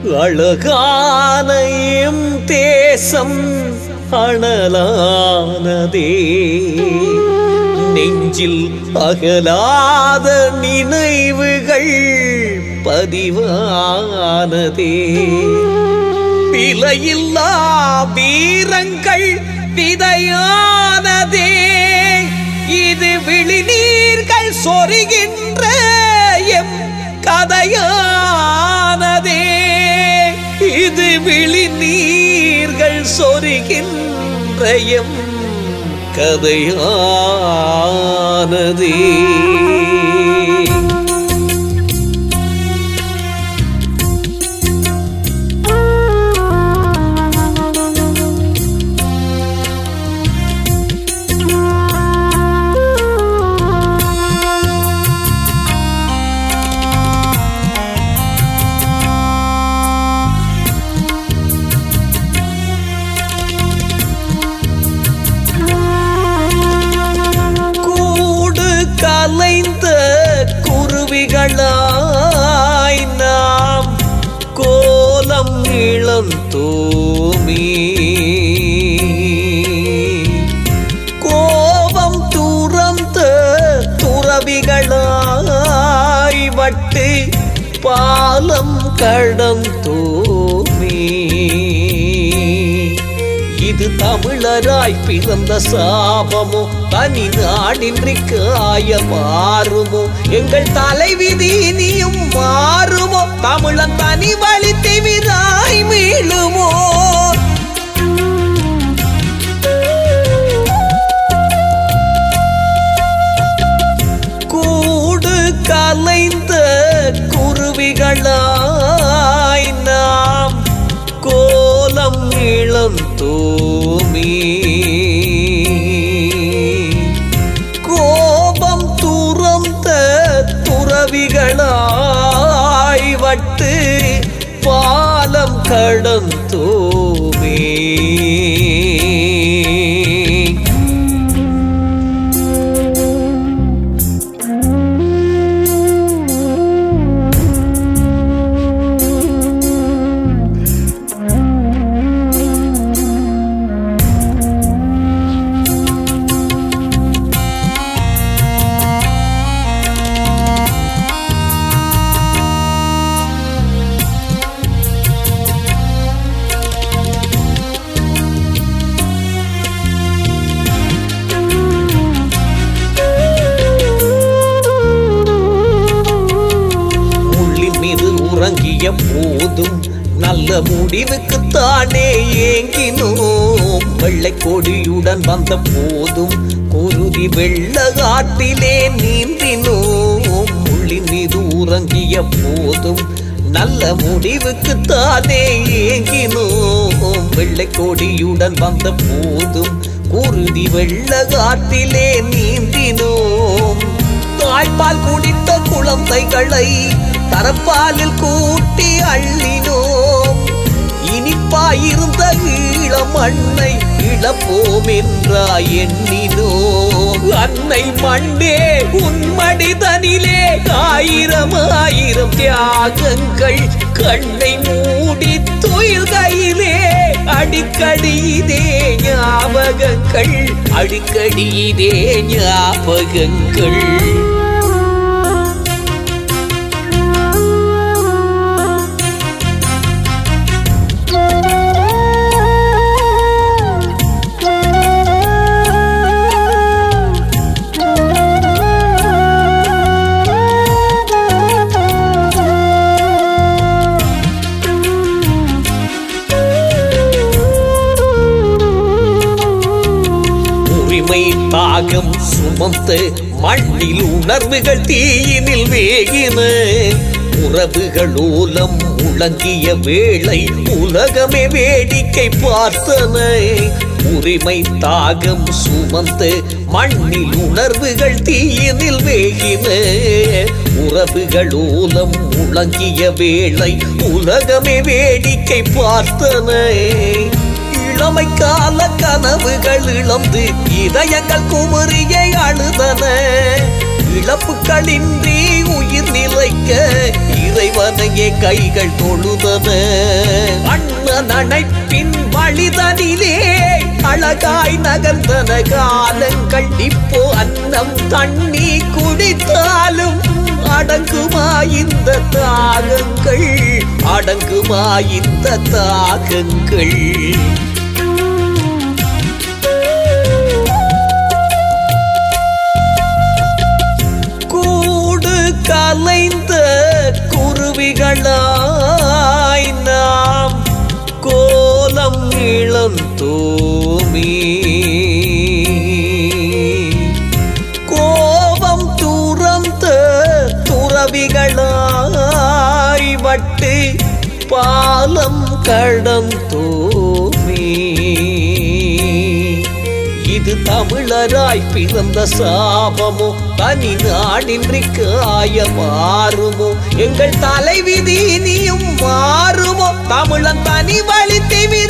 அழகான எம் தேசம் அனலானதே நெஞ்சில் அகலாத நினைவுகள் பதிவானதே விலையில்லா வீரங்கள் விதையானதே இது விழிநீர்கள் சொரிகின்ற எம் கதையானதே இது விழிநீர்கள் சொரிகின்ற எம் கதையானதே கூடு கலைந்த குருவிகளாய் நாம் கோலம் இளந்தோமி கோபம் துறந்த துறவிகளாய் வட்டு பாலம் கடந்தோமே இது தமிழராய் பிறந்த சாபமோ தனி நாடின்றி காய மாறுமோ எங்கள் தலைவிதி இனியும் மாறுமோ தமிழன் தனி வழி திமிராய் மீளுமோ கூடு கலைந்த குருவிகளாய் நாம் கோலம் இளந்தோமி கோபம் துறந்த துறவிகளாய் வட்டு பாலம் கடந்தோமே உள்ளின் மீது உறங்கிய போதும் நல்ல முடிவுக்கு தானே ஏங்கினோம் வெள்ளை கொடியுடன் வந்த போதும் குருதி வெள்ளகாட்டிலே நீந்தினோம் உள்ளின் மீது உறங்கிய போதும் நல்ல முடிவுக்கு தானே ஏங்கினோம் வெள்ளை கொடியுடன் வந்த போதும் குருதி வெள்ளகாட்டிலே நீந்தினோம் தாய்ப்பால் குடித்த குழந்தைகளை தரப்பாலில் கூட்டி அள்ளினோம் இனிப்பாயிருந்த ஈழ மண்ணை இழப்போம் என்றா எண்ணினோம் அன்னை மண்ணே உன்மடிதனிலே ஆயிரம் ஆயிரம் தியாகங்கள் கண்ணை மூடி துயில்கையிலே அடிக்கடி இதே ஞாபகங்கள் அடிக்கடி இதே ஞாபகங்கள் உரிமை தாகம் சுமந்து மண்ணில் உணர்வுகள் தீயினில் வேகின உறவுகள் ஊலம் முழங்கிய வேளை உலகமே வேடிக்கை பார்த்தன உரிமை தாகம் சுமந்து மண்ணில் உணர்வுகள் தீயினில் வேகின உறவுகள் ஊலம் முழங்கிய வேளை உலகமே வேடிக்கை பார்த்தன இளமை கால கனவுகள் இழந்து இதயங்கள் குமரியை அழுதன இழப்புகளின்றி உயிர் நிலைக்க இற இறைவனையே கைகள் தொழுதன அண்ணன் அணைப்பின் வழிதனிலே அழகாய் நகர்ந்தன காலங்கள் இப்போ அன்னம் தண்ணி குடித்தாலும் அடங்குமா இந்த தாகங்கள் அடங்குமா இந்த தாகங்கள் கூடு கலைந்த குருவிகளாய் நாம் கோலம் இழந்தோமே கோபம் துறந்த துறவிகளாய் வட்டு பாலம் கடந்தோமே இது தமிழராய் பிறந்த சாபமோ தனி நாடின்றி காய மாறுமோ எங்கள் தலைவிதி இனியும் மாறுமோ தமிழன் தனி வழி திமிர